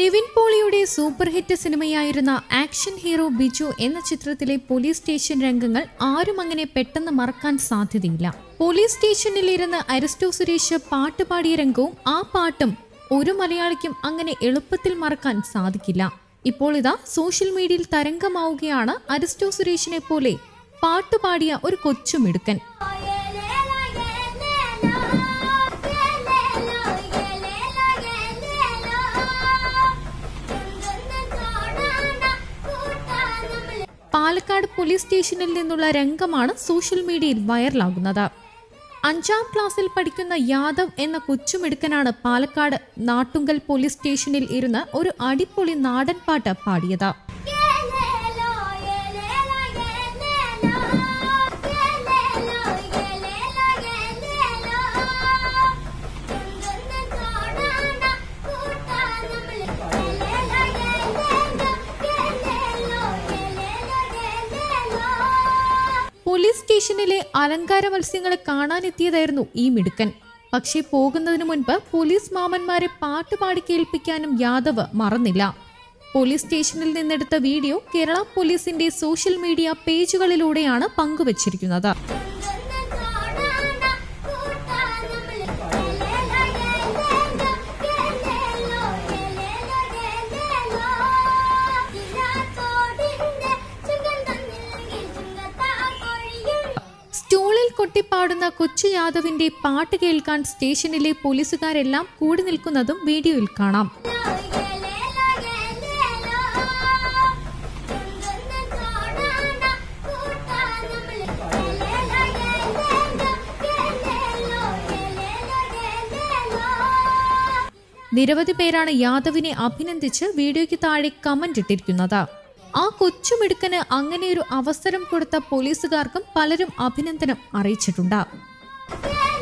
നിവിൻ പോളിയുടെ super hit സിനിമയായിരുന്ന action hero Biju എന്ന ചിത്രത്തിലെ പോലീസ് സ്റ്റേഷൻ രംഗങ്ങൾ ആരും അങ്ങനെ പെട്ടെന്ന് മറക്കാൻ സാധ്യതയില്ല പോലീസ് സ്റ്റേഷനിലിരുന്ന് അരിസ്റ്റോ സുരേഷ് പാട്ട് പാടിയ രംഗവും ആ പാട്ടും ഒരു മലയാളിക്കും അങ്ങനെ എളുപ്പത്തിൽ മറക്കാൻ സാധിക്കില്ല ഇപ്പോൾ ഇതാ സോഷ്യൽ മീഡിയയിൽ തരംഗമാവുകയാണ് അരിസ്റ്റോ സുരേഷിനെ പോലെ പാട്ടുപാടിയ ഒരു കൊച്ചുമിടുക്കൻ പാലക്കാട് പോലീസ് സ്റ്റേഷനിൽ നിന്നുള്ള രംഗമാണ് സോഷ്യൽ മീഡിയയിൽ വൈറലാകുന്നത് അഞ്ചാം ക്ലാസ്സിൽ പഠിക്കുന്ന യാദവ് എന്ന കൊച്ചുമിടുക്കനാണ് പാലക്കാട് നാട്ടുങ്കൽ പോലീസ് സ്റ്റേഷനിൽ ഇരുന്ന് ഒരു അടിപൊളി നാടൻ പാട്ട് പാടിയത് പോലീസ് സ്റ്റേഷനിലെ അലങ്കാര മത്സ്യങ്ങളെ കാണാനെത്തിയതായിരുന്നു ഈ മിടുക്കൻ പക്ഷേ പോകുന്നതിന് മുൻപ് പോലീസ് മാമന്മാരെ പാട്ടുപാടി കേൾപ്പിക്കാനും യാദവ് മറന്നില്ല പോലീസ് സ്റ്റേഷനിൽ നിന്നെടുത്ത വീഡിയോ കേരള പോലീസിന്റെ സോഷ്യൽ മീഡിയ പേജുകളിലൂടെയാണ് പങ്കുവച്ചിരിക്കുന്നത് സ്റ്റൂളിൽ കൊട്ടിപ്പാടുന്ന കൊച്ചു യാദവിന്റെ പാട്ട് കേൾക്കാൻ സ്റ്റേഷനിലെ പോലീസുകാരെല്ലാം കൂടി നിൽക്കുന്നതും വീഡിയോയിൽ കാണാം നിരവധി പേരാണ് യാദവിനെ അഭിനന്ദിച്ച് വീഡിയോയ്ക്ക് താഴെ കമന്റ് ഇട്ടിരിക്കുന്നത് ആ കൊച്ചുമിടുക്കന് അങ്ങനെയൊരു അവസരം കൊടുത്ത പോലീസുകാർക്കും പലരും അഭിനന്ദനം അറിയിച്ചിട്ടുണ്ട്